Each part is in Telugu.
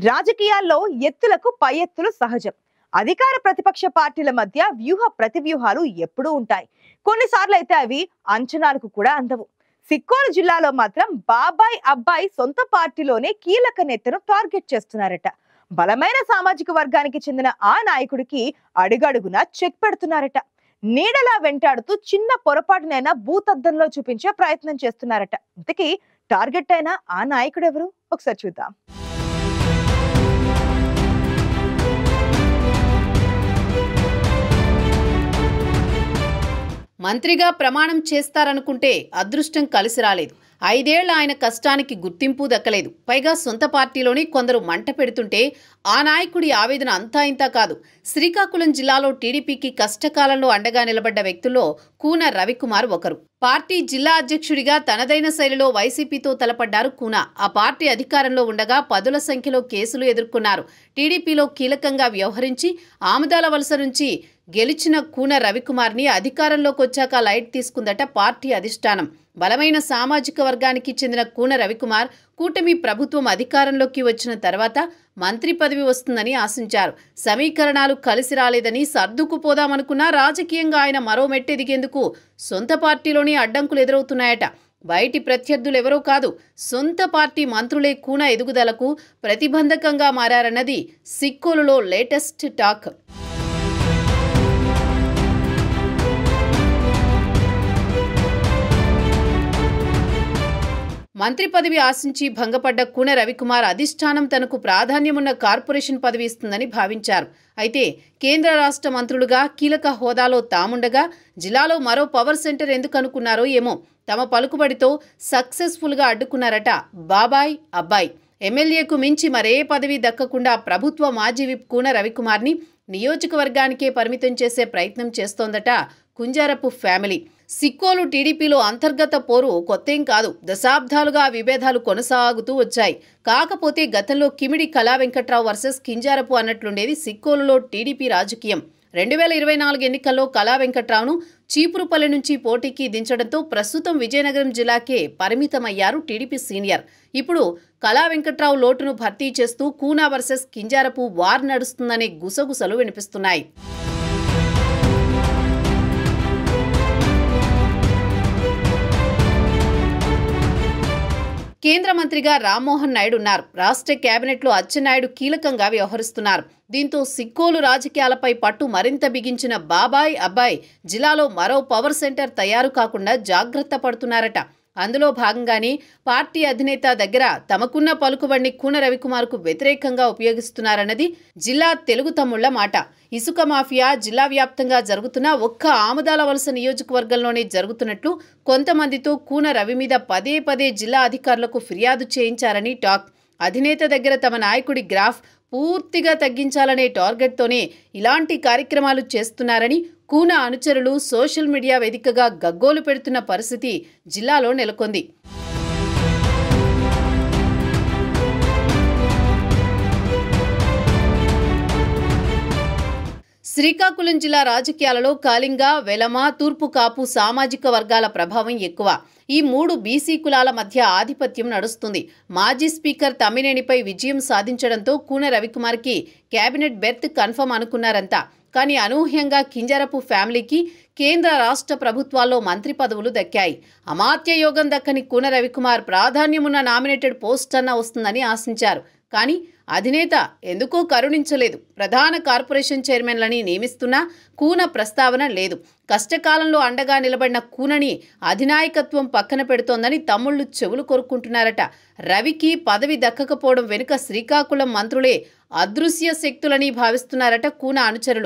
రాజకీయాల్లో ఎత్తులకు పై ఎత్తులు సహజం అధికార ప్రతిపక్ష పార్టీల మధ్య వ్యూహ ప్రతివ్యూహాలు ఎప్పుడూ ఉంటాయి కొన్నిసార్లు అయితే అవి అంచనాలకు కూడా అందవు సిక్కోలు జిల్లాలో మాత్రం బాబాయ్ అబ్బాయి సొంత పార్టీలోనే కీలక నేతను టార్గెట్ చేస్తున్నారట బలమైన సామాజిక వర్గానికి చెందిన ఆ నాయకుడికి అడుగడుగునా చెక్ పెడుతున్నారట నీడలా వెంటాడుతూ చిన్న పొరపాటునైనా భూతద్దంలో చూపించే ప్రయత్నం చేస్తున్నారట ఇంతకీ టార్గెట్ అయిన ఆ నాయకుడు ఎవరు ఒకసారి చూద్దాం మంత్రిగా ప్రమాణం చేస్తారనుకుంటే అదృష్టం కలిసి రాలేదు ఐదేళ్ల ఆయన కష్టానికి గుర్తింపు దక్కలేదు పైగా సొంత పార్టీలోని కొందరు మంట పెడుతుంటే ఆ నాయకుడి ఆవేదన అంతా ఇంతా కాదు శ్రీకాకుళం జిల్లాలో టీడీపీకి కష్టకాలంలో అండగా నిలబడ్డ వ్యక్తుల్లో కూన రవికుమార్ ఒకరు పార్టీ జిల్లా అధ్యక్షుడిగా తనదైన శైలిలో వైసీపీతో తలపడ్డారు కూన ఆ పార్టీ అధికారంలో ఉండగా పదుల సంఖ్యలో కేసులు ఎదుర్కొన్నారు టీడీపీలో కీలకంగా వ్యవహరించి ఆముదాల వలస నుంచి గెలిచిన కూన రవికుమార్ని అధికారంలోకి వచ్చాక లైట్ తీసుకుందట పార్టీ అధిష్టానం బలమైన సామాజిక వర్గానికి చెందిన కూన రవికుమార్ కూటమి ప్రభుత్వం అధికారంలోకి వచ్చిన తర్వాత మంత్రి పదవి వస్తుందని ఆశించారు సమీకరణాలు కలిసి రాలేదని సర్దుకుపోదామనుకున్నా రాజకీయంగా ఆయన మరో మెట్టెదిగేందుకు సొంత పార్టీలోనే అడ్డంకులు ఎదురవుతున్నాయట బయటి ప్రత్యర్థులు ఎవరో కాదు సొంత పార్టీ మంత్రులే కూన ఎదుగుదలకు ప్రతిబంధకంగా మారారన్నది సిక్కోలులో లేటెస్ట్ టాక్ మంత్రి పదవి ఆశించి భంగపడ్డ కూన రవికుమార్ అధిష్టానం తనకు ప్రాధాన్యమున్న కార్పొరేషన్ పదవి ఇస్తుందని భావించారు అయితే కేంద్ర రాష్ట్ర మంత్రులుగా కీలక హోదాలో తాముండగా జిల్లాలో మరో పవర్ సెంటర్ ఎందుకు అనుకున్నారో ఏమో తమ పలుకుబడితో సక్సెస్ఫుల్గా అడ్డుకున్నారట బాబాయ్ అబ్బాయి ఎమ్మెల్యేకు మించి మరే పదవి దక్కకుండా ప్రభుత్వ మాజీ విప్ కూన రవికుమార్ని నియోజకవర్గానికే పరిమితం చేసే ప్రయత్నం చేస్తోందట కుంజారపు ఫ్యామిలీ సిక్కోలు టీడీపీలో అంతర్గత పోరు కొత్తేం కాదు దశాబ్దాలుగా విభేదాలు కొనసాగుతూ వచ్చాయి కాకపోతే గతంలో కిమిడి కళా వెంకట్రావు వర్సెస్ కింజారపు అన్నట్లుండేది సిక్కోలులో టీడీపీ రాజకీయం రెండు వేల ఇరవై నాలుగు ఎన్నికల్లో కళా వెంకట్రావును చీపురుపల్లి నుంచి పోటీకి దించడంతో ప్రస్తుతం విజయనగరం జిల్లాకే పరిమితమయ్యారు టీడీపీ సీనియర్ ఇప్పుడు కళా వెంకట్రావు లోటును భర్తీ చేస్తూ కూనా వర్సెస్ కింజారపు వార్ నడుస్తుందనే గుసగుసలు వినిపిస్తున్నాయి కేంద్ర మంత్రిగా రామ్మోహన్ నాయుడు ఉన్నారు రాష్ట్ర కేబినెట్లో అచ్చెన్నాయుడు కీలకంగా వ్యవహరిస్తున్నారు దీంతో సిక్కోలు రాజకీయాలపై పట్టు మరింత బిగించిన బాబాయ్ అబ్బాయి జిల్లాలో మరో పవర్ సెంటర్ తయారు కాకుండా జాగ్రత్త పడుతున్నారట అందులో భాగంగానే పార్టీ అధినేత దగ్గర తమకున్న పలుకుబడిని కూన రవికుమార్కు వ్యతిరేకంగా ఉపయోగిస్తున్నారన్నది జిల్లా తెలుగు తమ్ముళ్ల మాట ఇసుక మాఫియా జిల్లా వ్యాప్తంగా జరుగుతున్న ఒక్క ఆముదాల వలస నియోజకవర్గంలోనే జరుగుతున్నట్లు కొంతమందితో కూన రవి మీద పదే పదే జిల్లా అధికారులకు ఫిర్యాదు చేయించారని టాక్ అధినేత దగ్గర తమ నాయకుడి గ్రాఫ్ పూర్తిగా తగ్గించాలనే టార్గెట్తోనే ఇలాంటి కార్యక్రమాలు చేస్తున్నారని కూన అనుచరులు సోషల్ మీడియా వేదికగా గగ్గోలు పెడుతున్న పరిస్థితి జిల్లాలో నెలకొంది శ్రీకాకుళం జిల్లా రాజకీయాలలో కాళింగ వెలమ తూర్పు కాపు సామాజిక వర్గాల ప్రభావం ఎక్కువ ఈ మూడు బీసీ కులాల మధ్య ఆధిపత్యం నడుస్తుంది మాజీ స్పీకర్ తమ్మినేనిపై విజయం సాధించడంతో కూన రవికుమార్కి కేబినెట్ బెర్త్ కన్ఫర్మ్ అనుకున్నారంతా కానీ అనూహ్యంగా కింజరపు ఫ్యామిలీకి కేంద్ర రాష్ట్ర ప్రభుత్వాల్లో మంత్రి పదవులు దక్కాయి అమాత్య యోగం దక్కని కూన రవికుమార్ ప్రాధాన్యమున్న నామినేటెడ్ పోస్ట్ అన్న వస్తుందని ఆశించారు కానీ అధినేత ఎందుకో కరుణించలేదు ప్రధాన కార్పొరేషన్ చైర్మన్లని నియమిస్తున్నా కూన ప్రస్తావన లేదు కష్టకాలంలో అండగా నిలబడిన కూనని అధినాయకత్వం పక్కన పెడుతోందని తమ్ముళ్లు చెవులు కొరుక్కుంటున్నారట రవికి పదవి దక్కకపోవడం వెనుక శ్రీకాకుళం మంత్రులే అదృశ్య శక్తులని భావిస్తున్నారట కూన అనుచరులు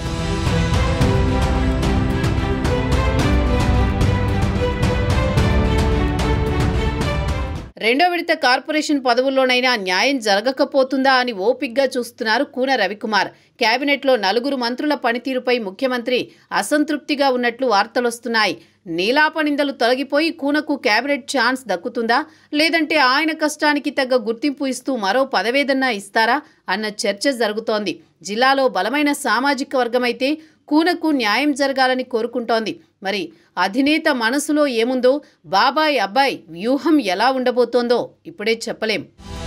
రెండో విడత కార్పొరేషన్ పదవుల్లోనైనా న్యాయం జరగకపోతుందా అని ఓపిగ్గా చూస్తున్నారు కూన రవికుమార్ కేబినెట్లో నలుగురు మంత్రుల పనితీరుపై ముఖ్యమంత్రి అసంతృప్తిగా ఉన్నట్లు వార్తలొస్తున్నాయి నీలాపనిందలు తొలగిపోయి కూనకు కేబినెట్ ఛాన్స్ దక్కుతుందా లేదంటే ఆయన కష్టానికి తగ్గ గుర్తింపు ఇస్తూ మరో పదవేదన్నా ఇస్తారా అన్న చర్చ జరుగుతోంది జిల్లాలో బలమైన సామాజిక వర్గమైతే కూనకు న్యాయం జరగాలని కోరుకుంటోంది మరి అధినేత మనసులో ఏముందో బాబాయ్ అబ్బాయి వ్యూహం ఎలా ఉండబోతోందో ఇప్పుడే చెప్పలేం